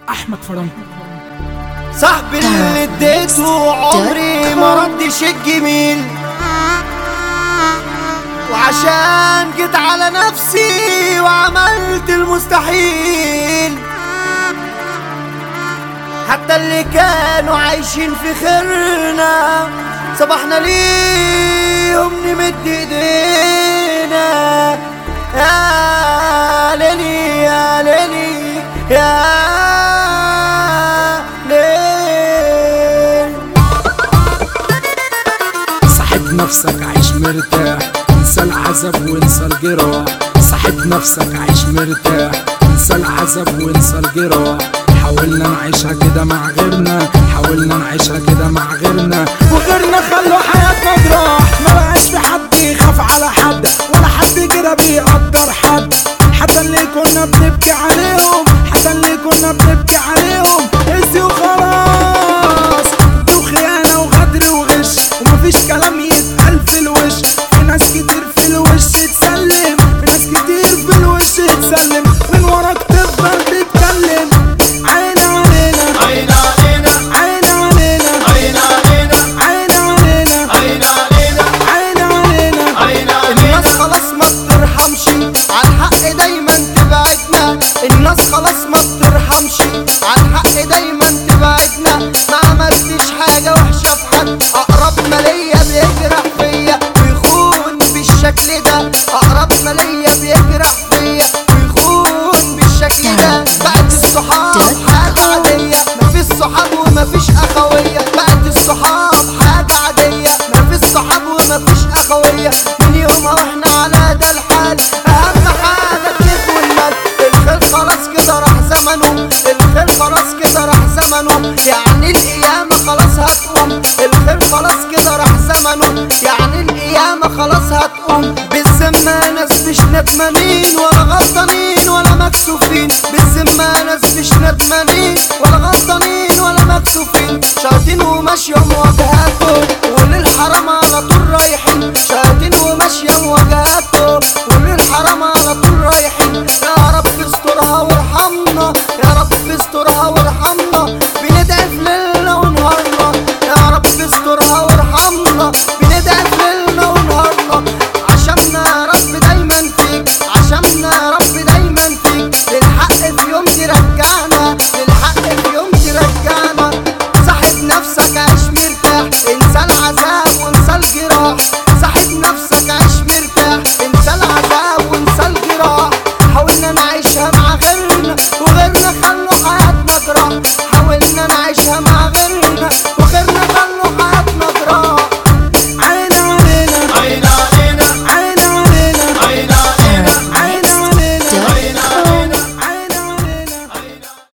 احمد فرنكو صاحبي اللي اديته عمري ما ردش الجميل وعشان جيت على نفسي وعملت المستحيل حتى اللي كانوا عايشين في خيرنا صبحنا ليهم نمد ايدينا يا ليلي يا ليلي يا ليل صاحب نفسك عيش مرتاح انسى العذاب وانسى الجراح صاحب نفسك عيش مرتاح انسى العذاب وانسى الجراح حاولنا نعيشها كده مع غيرنا حاولنا نعيشها كده مع غيرنا وغيرنا خلوا حياتنا جراح ما بقاش في حد يخاف على حد ولا حد كده بيقدر حد حتى اللي كنا بنبكي عليهم حتى اللي كنا بنبكي عليهم هزي وخلاص دي وخيانة وغدر وغش ومفيش كلام يتقال في الوش في ناس كتير في الوش تسلم في ناس كتير في الوش تسلم من وراك تفضل تتكلم عين علينا عين علينا عين علينا عين علينا عين علينا عين علينا عين علينا عين علينا الناس خلاص ما بترحمش على الحق دايما تبعدنا الناس خلاص ما بترحمش على الحق دايما تبعدنا ما عملتش حاجة وحشة في حد أقرب ما ليا بيجرح فيا ويخون بالشكل ده أقرب ما ليا بيجرح فيا ويخون بالشكل ده بعد الصحاب حاجة عادية مفيش صحاب ومفيش أخوية بعد الصحاب حاجة عادية مفيش صحاب ومفيش أخوية من يومها واحنا على ده الحال أهم حاجة الكيف والمال الخير خلاص كده راح زمنه الخير خلاص كده راح زمنه يعني القيامة خلاص هتقوم الخير خلاص كده راح زمنه يعني القيامة خلاص هتقوم بالذمة ناس مش ندمانين ولا غلطانين ولا مكسوفين بالذمة ناس